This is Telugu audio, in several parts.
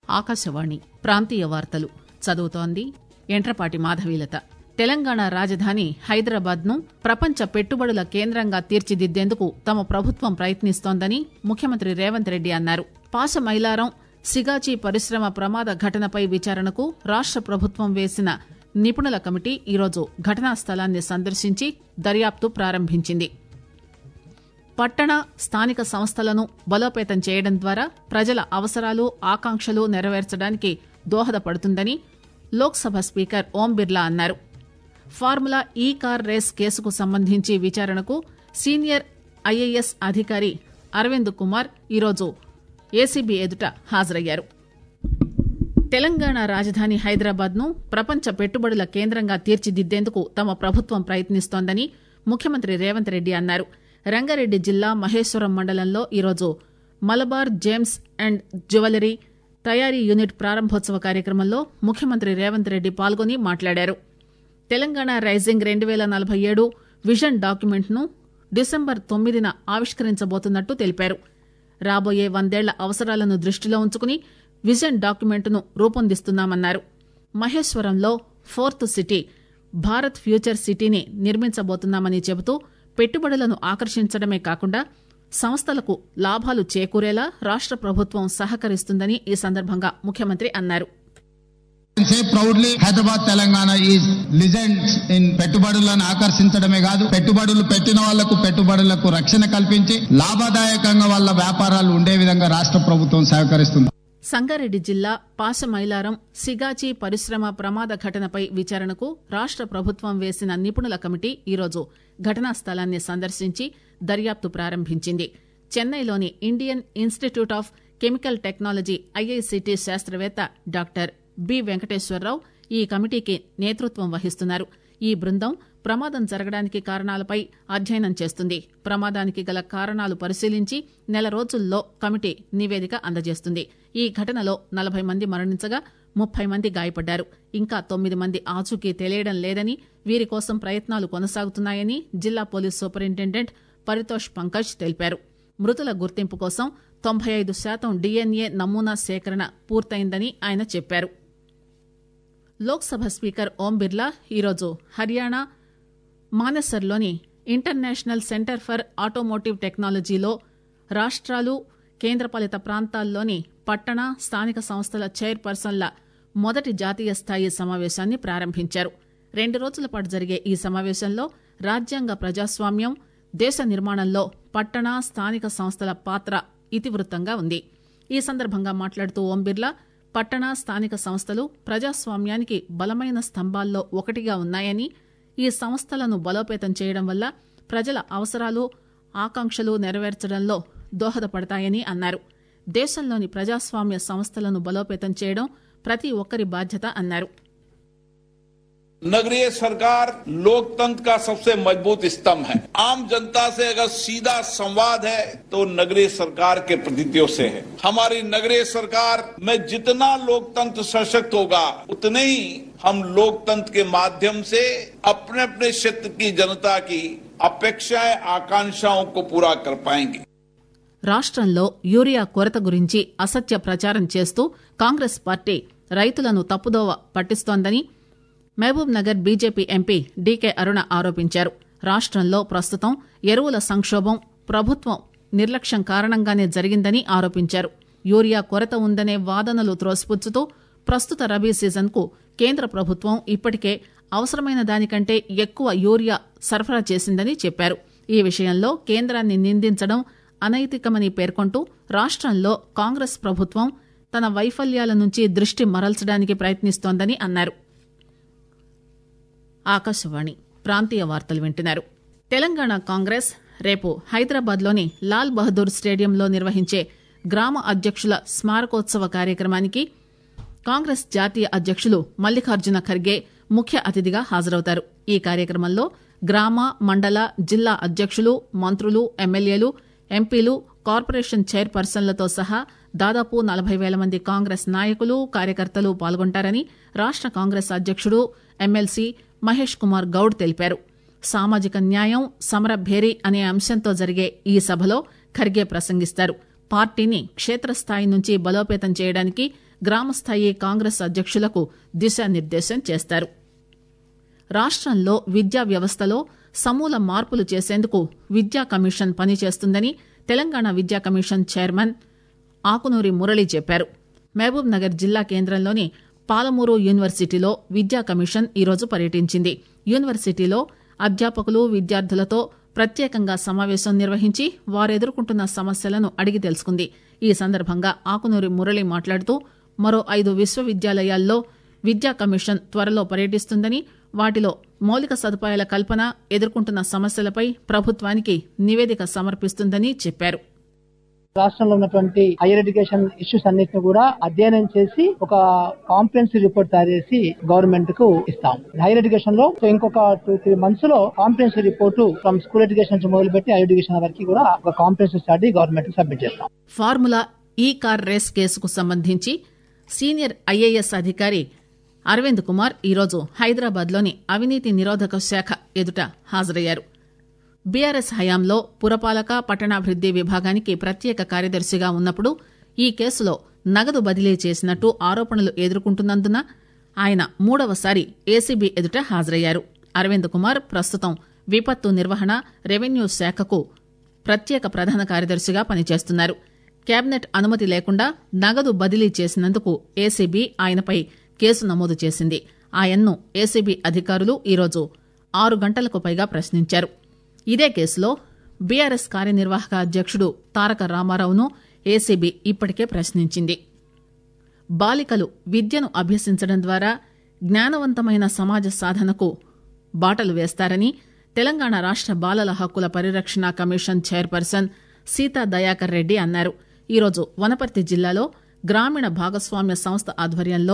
ఆకాశవాణి ప్రాంతీయ వార్తలు చదువుతోంది ఎంట్రపాటి మాధవీలత తెలంగాణ రాజధాని హైదరాబాద్ ను ప్రపంచ పెట్టుబడుల కేంద్రంగా తీర్చిదిద్దేందుకు తమ ప్రభుత్వం ప్రయత్నిస్తోందని ముఖ్యమంత్రి రేవంత్ రెడ్డి అన్నారు పాసమైలారం సిగాచి పరిశ్రమ ప్రమాద ఘటనపై విచారణకు రాష్ట ప్రభుత్వం వేసిన నిపుణుల కమిటీ ఈరోజు ఘటనా స్థలాన్ని సందర్శించి దర్యాప్తు ప్రారంభించింది పట్టణ స్థానిక సంస్థలను బలోపేతం చేయడం ద్వారా ప్రజల అవసరాలు ఆకాంక్షలు నెరవేర్చడానికి దోహదపడుతుందని లోక్సభ స్పీకర్ ఓం బిర్లా అన్నారు ఫార్ములా ఈ కార్ రేస్ కేసుకు సంబంధించి విచారణకు సీనియర్ ఐఏఎస్ అధికారి అరవింద్ కుమార్ ఈరోజు ఏసీబీ ఎదుట హాజరయ్యారు తెలంగాణ రాజధాని హైదరాబాద్ ను ప్రపంచ పెట్టుబడుల కేంద్రంగా తీర్చిదిద్దేందుకు తమ ప్రభుత్వం ప్రయత్నిస్తోందని ముఖ్యమంత్రి రేవంత్ రెడ్డి అన్నారు రంగారెడ్డి జిల్లా మహేశ్వరం మండలంలో ఈరోజు మలబార్ జేమ్స్ అండ్ జ్యువెలరీ తయారీ యూనిట్ ప్రారంభోత్సవ కార్యక్రమంలో ముఖ్యమంత్రి రేవంత్ రెడ్డి పాల్గొని మాట్లాడారు తెలంగాణ రైజింగ్ రెండు పేల నలభై ఏడు విజన్ డాక్యుమెంట్ ను డిసెంబర్ తొమ్మిదిన ఆవిష్కరించబోతున్నట్టు తెలిపారు రాబోయే వందేళ్ల అవసరాలను దృష్టిలో ఉంచుకుని విజన్ డాక్యుమెంట్ ను రూపొందిస్తున్నామన్నారు మహేశ్వరంలో ఫోర్త్ సిటీ భారత్ ఫ్యూచర్ సిటీని నిర్మించబోతున్నామని చెబుతూ పెట్టుబడులను ఆకర్షించడమే కాకుండా సంస్థలకు లాభాలు చేకూరేలా రాష్ట ప్రభుత్వం సహకరిస్తుందని ఈ సందర్భంగా ముఖ్యమంత్రి అన్నారు say proudly Hyderabad Telangana is legends in పెట్టుబడులను ఆకర్షించడమే కాదు పెట్టుబడులు పెట్టిన వాళ్లకు పెట్టుబడులకు రక్షణ కల్పించి లాభదాయకంగా వాళ్ళ వ్యాపారాలు ఉండే విధంగా రాష్ట్ర ప్రభుత్వం సహకరిస్తుంది సంగారెడ్డి జిల్లా పాసమైలారం సిగాచి పరిశ్రమ ప్రమాద ఘటనపై విచారణకు రాష్ట ప్రభుత్వం వేసిన నిపుణుల కమిటీ ఈరోజు ఘటనా స్థలాన్ని సందర్శించి దర్యాప్తు ప్రారంభించింది చెన్నైలోని Indian institute of chemical technology IICT శాస్త్రవేత్త డాక్టర్ బి వెంకటేశ్వరరావు ఈ కమిటీకి నేతృత్వం వహిస్తున్నారు ఈ బృందం ప్రమాదం జరగడానికి కారణాలపై అధ్యయనం చేస్తుంది ప్రమాదానికి గల కారణాలు పరిశీలించి నెల రోజుల్లో కమిటీ నివేదిక అందజేస్తుంది ఈ ఘటనలో నలభై మంది మరణించగా ముప్పై మంది గాయపడ్డారు ఇంకా తొమ్మిది మంది ఆచూకీ తెలియడం లేదని వీరి కోసం ప్రయత్నాలు కొనసాగుతున్నాయని జిల్లా పోలీస్ సూపరింటెండెంట్ పరితోష్ పంకజ్ తెలిపారు మృతుల గుర్తింపు కోసం తొంభై ఐదు శాతం డీఎన్ఏ నమూనా సేకరణ పూర్తయిందని ఆయన చెప్పారు లోక్సభ స్పీకర్ ఓం బిర్లా ఈరోజు హర్యానా మానెసర్లోని ఇంటర్నేషనల్ సెంటర్ ఫర్ ఆటోమోటివ్ టెక్నాలజీలో రాష్ట్రాలు కేంద్రపాలిత ప్రాంతాల్లోని పట్టణ స్థానిక సంస్థల చైర్పర్సన్ల మొదటి జాతీయ స్థాయి సమావేశాన్ని ప్రారంభించారు రెండు రోజుల పాటు జరిగే ఈ సమావేశంలో రాజ్యాంగ ప్రజాస్వామ్యం దేశ నిర్మాణంలో పట్టణ స్థానిక సంస్థల పాత్ర ఇతివృత్తంగా ఉంది ఈ సందర్భంగా మాట్లాడుతూ ఓం బిర్లా పట్టణ స్థానిక సంస్థలు ప్రజాస్వామ్యానికి బలమైన స్తంభాల్లో ఒకటిగా ఉన్నాయని ఈ సంస్థలను బలోపేతం చేయడం వల్ల ప్రజల అవసరాలు ఆకాంక్షలు నెరవేర్చడంలో దోహదపడతాయని అన్నారు దేశంలోని ప్రజాస్వామ్య సంస్థలను బలోపేతం చేయడం ప్రతి ఒక్కరి బాధ్యత అన్నారు नगरीय सरकार लोकतंत्र का सबसे मजबूत स्तंभ है आम जनता से अगर सीधा संवाद है तो नगरीय सरकार के प्रतिनिधियों से है हमारी नगरीय सरकार में जितना लोकतंत्र सशक्त होगा उतने ही हम लोकतंत्र के माध्यम से अपने अपने क्षेत्र की जनता की अपेक्षाएं आकांक्षाओं को पूरा कर पाएंगे రాష్ట్రంలో యూరియా కొరత గురించి అసత్య ప్రచారం చేస్తూ కాంగ్రెస్ పార్టీ రైతులను తప్పుదోవ పట్టిస్తోందని Mahabubnagar BJP MP DK Aruna ఆరోపించారు రాష్ట్రంలో ప్రస్తుతం ఎరువుల సంక్షోభం ప్రభుత్వం నిర్లక్ష్యం కారణంగానే జరిగిందని ఆరోపించారు యూరియా కొరత ఉందనే వాదనలు త్రోసిపుచ్చుతూ ప్రస్తుత రబీ సీజన్కు కేంద్ర ప్రభుత్వం ఇప్పటికే అవసరమైన దానికంటే ఎక్కువ యూరియా సరఫరా చేసిందని చెప్పారు ఈ విషయంలో కేంద్రాన్ని నిందించడం అనైతికమని పేర్కొంటూ రాష్ట్రంలో కాంగ్రెస్ ప్రభుత్వం తన వైఫల్యాల నుంచి దృష్టి మరల్చడానికి ప్రయత్నిస్తోందని అన్నారు ఆకాశవాణి ప్రాంతీయ వార్తలు వింటున్నారు తెలంగాణ కాంగ్రెస్ రేపు హైదరాబాద్లోని లాల్ బహదూర్ స్టేడియంలో నిర్వహించే గ్రామ అధ్యక్షుల స్మారకోత్సవ కార్యక్రమానికి కాంగ్రెస్ జాతీయ అధ్యక్షులు మల్లికార్జున ఖర్గే ముఖ్య అతిథిగా హాజరవుతారు ఈ కార్యక్రమంలో గ్రామ మండల జిల్లా అధ్యక్షులు మంత్రులు ఎమ్మెల్యేలు ఎంపీలు కార్పొరేషన్ చైర్పర్సన్లతో సహా దాదాపు నలభై వేల మంది కాంగ్రెస్ నాయకులు కార్యకర్తలు పాల్గొంటారని రాష్ట కాంగ్రెస్ అధ్యక్షుడు ఎమ్మెల్సీ మహేష్ కుమార్ గౌడ్ తెలిపారు సామాజిక న్యాయం సమర భేరీ అనే అంశంతో జరిగే ఈ సభలో ఖర్గే ప్రసంగిస్తారు పార్టీని క్షేత్రస్థాయి నుంచి బలోపేతం చేయడానికి గ్రామస్థాయి కాంగ్రెస్ అధ్యక్షులకు దిశానిర్దేశం చేస్తారు రాష్టంలో విద్యా వ్యవస్థలో సమూల మార్పులు చేసేందుకు విద్యా కమిషన్ పనిచేస్తుందని తెలంగాణ విద్యా కమిషన్ చైర్మన్ ఆకునూరి మురళి చెప్పారు మహబూబ్ నగర్ జిల్లా కేంద్రంలోని పాలమూరు యూనివర్సిటీలో విద్యా కమిషన్ ఈరోజు పర్యటించింది యూనివర్సిటీలో అధ్యాపకులు విద్యార్థులతో ప్రత్యేకంగా సమావేశం నిర్వహించి వారెదుర్కొంటున్న సమస్యలను అడిగి తెలుసుకుంది ఈ సందర్భంగా ఆకునూరి మురళి మాట్లాడుతూ మరో ఐదు విశ్వవిద్యాలయాల్లో విద్యా కమిషన్ త్వరలో పర్యటిస్తుందని వాటిలో మౌలిక సదుపాయాల కల్పన ఎదుర్కొంటున్న సమస్యలపై ప్రభుత్వానికి నివేదిక సమర్పిస్తుందని చెప్పారు రాష్ట్రంలో ఉన్నటువంటి హైయర్ ఎడ్యుకేషన్ ఇష్యూస్ అన్నిటిని కూడా అధ్యయనం చేసి ఒక కాంప్రహెన్సివ్ రిపోర్ట్ తయారు చేసి గవర్నమెంట్ కు ఇస్తాం హైయర్ ఎడ్యుకేషన్ లో సో ఇంకొక టూ త్రీ మంత్స్ లో comprehensive report from school education నుంచి మొదలుపెట్టి హైయర్ ఎడ్యుకేషన్ వరకు కూడా ఒక కాంప్రహెన్సివ్ స్టడీ గవర్నమెంట్ కి సబ్మిట్ చేస్తాం ఫార్ములా ఈ కార్ రేస్ కేసుకు సంబంధించి సీనియర్ ఐఏఎస్ అధికారి అరవింద్ కుమార్ ఈరోజు హైదరాబాద్ లోని అవినీతి నిరోధక శాఖ ఎదుట హాజరయ్యారు బీఆర్ఎస్ హయాంలో పురపాలక పట్టణాభివృద్ది విభాగానికి ప్రత్యేక కార్యదర్శిగా ఉన్నప్పుడు ఈ కేసులో నగదు బదిలీ చేసినట్టు ఆరోపణలు ఎదుర్కొంటున్నందున ఆయన మూడవసారి ఏసీబీ ఎదుట హాజరయ్యారు అరవింద్ కుమార్ ప్రస్తుతం విపత్తు నిర్వహణ రెవెన్యూ శాఖకు ప్రత్యేక ప్రధాన కార్యదర్శిగా పనిచేస్తున్నారు కేబినెట్ అనుమతి లేకుండా నగదు బదిలీ చేసినందుకు ఏసీబీ ఆయనపై కేసు నమోదు చేసింది ఆయన్ను ఏసీబీ అధికారులు ఈరోజు ఆరు గంటలకు పైగా ప్రశ్నించారు ఇదే కేసులో బీఆర్ఎస్ కార్యనిర్వాహక అధ్యక్షుడు తారక రామారావును ఏసీబీ ఇప్పటికే ప్రశ్నించింది బాలికలు విద్యను అభ్యసించడం ద్వారా జ్ఞానవంతమైన సమాజ సాధనకు బాటలు వేస్తారని తెలంగాణ రాష్ట బాలల హక్కుల పరిరక్షణ కమిషన్ చైర్పర్సన్ సీతా దయాకర్ రెడ్డి అన్నారు ఈరోజు వనపర్తి జిల్లాలో గ్రామీణ భాగస్వామ్య సంస్థ ఆధ్వర్యంలో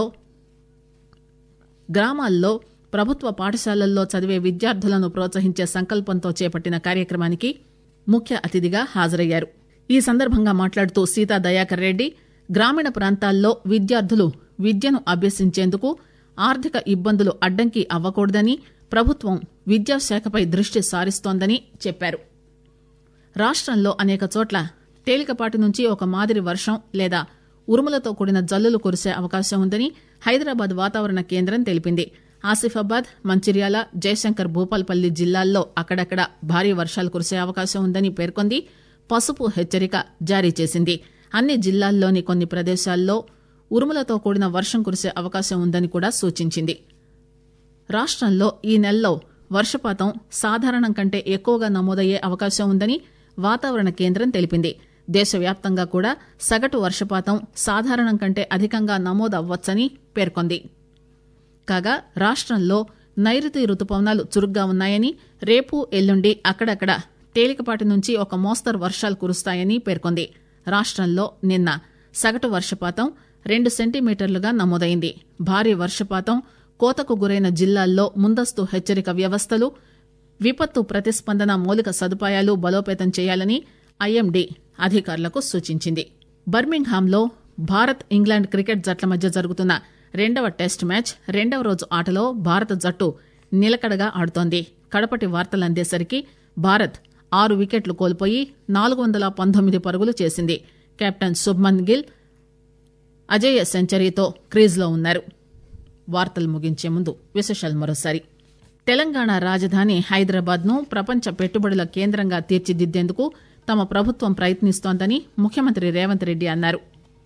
గ్రామాల్లో ప్రభుత్వ పాఠశాలల్లో చదివే విద్యార్థులను ప్రోత్సహించే సంకల్పంతో చేపట్టిన కార్యక్రమానికి ముఖ్య అతిథిగా హాజరయ్యారు ఈ సందర్భంగా మాట్లాడుతూ సీతా దయాకర్ రెడ్డి గ్రామీణ ప్రాంతాల్లో విద్యార్థులు విద్యను అభ్యసించేందుకు ఆర్థిక ఇబ్బందులు అడ్డంకి అవ్వకూడదని ప్రభుత్వం విద్యాశాఖపై దృష్టి సారిస్తోందని చెప్పారు రాష్టంలో అనేక చోట్ల తేలికపాటి నుంచి ఒక మాదిరి వర్షం లేదా ఉరుములతో కూడిన జల్లులు కురిసే అవకాశం ఉందని హైదరాబాద్ వాతావరణ కేంద్రం తెలిపింది ఆసిఫాబాద్ మంచిర్యాల జయశంకర్ భూపాల్పల్లి జిల్లాల్లో అక్కడక్కడ భారీ వర్షాలు కురిసే అవకాశం ఉందని పేర్కొంది పసుపు హెచ్చరిక జారీ చేసింది అన్ని జిల్లాల్లోని కొన్ని ప్రదేశాల్లో ఉరుములతో కూడిన వర్షం కురిసే అవకాశం ఉందని కూడా సూచించింది రాష్టంలో ఈ నెలలో వర్షపాతం సాధారణం కంటే ఎక్కువగా నమోదయ్యే అవకాశం ఉందని వాతావరణ కేంద్రం తెలిపింది దేశవ్యాప్తంగా కూడా సగటు వర్షపాతం సాధారణం కంటే అధికంగా నమోదవ్వచ్చని పేర్కొంది కాగా రాష్టంలో నైరుతి రుతుపవనాలు చురుగ్గా ఉన్నాయని రేపు ఎల్లుండి అక్కడక్కడ తేలికపాటి నుంచి ఒక మోస్తరు వర్షాలు కురుస్తాయని పేర్కొంది రాష్టంలో నిన్న సగటు వర్షపాతం రెండు సెంటీమీటర్లుగా నమోదైంది భారీ వర్షపాతం కోతకు గురైన జిల్లాల్లో ముందస్తు హెచ్చరిక వ్యవస్థలు విపత్తు ప్రతిస్పందన మౌలిక సదుపాయాలు బలోపేతం చేయాలని ఐఎండీ అధికారులకు సూచించింది బర్మింగ్హామ్లో భారత్ ఇంగ్లాండ్ క్రికెట్ జట్ల మధ్య జరుగుతున్న రెండవ టెస్ట్ మ్యాచ్ రెండవ రోజు ఆటలో భారత జట్టు నిలకడగా ఆడుతోంది కడపటి వార్తలు అందేసరికి భారత్ ఆరు వికెట్లు కోల్పోయి నాలుగు వందల పంతొమ్మిది పరుగులు చేసింది కెప్టెన్ శుభ్మన్ గిల్ అజేయ సెంచరీతో క్రీజ్లో ఉన్నారు వార్తలు ముగించే ముందు విశేషాలు మరోసారి తెలంగాణ రాజధాని హైదరాబాద్ ను ప్రపంచ పెట్టుబడుల కేంద్రంగా తీర్చిదిద్దేందుకు తమ ప్రభుత్వం ప్రయత్నిస్తోందని ముఖ్యమంత్రి రేవంత్ రెడ్డి అన్నారు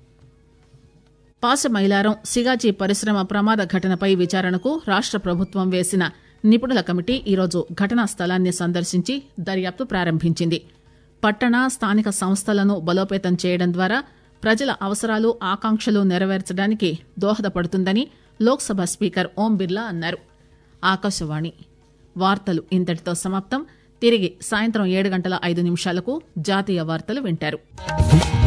పాసమైలారం సిగాచి పరిశ్రమ ప్రమాద ఘటనపై విచారణకు రాష్ట ప్రభుత్వం వేసిన నిపుణుల కమిటీ ఈరోజు ఘటనా స్థలాన్ని సందర్శించి దర్యాప్తు ప్రారంభించింది పట్టణ స్థానిక సంస్థలను బలోపేతం చేయడం ద్వారా ప్రజల అవసరాలు ఆకాంక్షలు నెరవేర్చడానికి దోహదపడుతుందని లోక్సభ స్పీకర్ ఓం బిర్లా అన్నారు ఆకాశవాణి వార్తలు ఇంతటితో సమాప్తం తిరిగి సాయంత్రం ఏడు గంటల ఐదు నిమిషాలకు జాతీయ వార్తలు వింటారు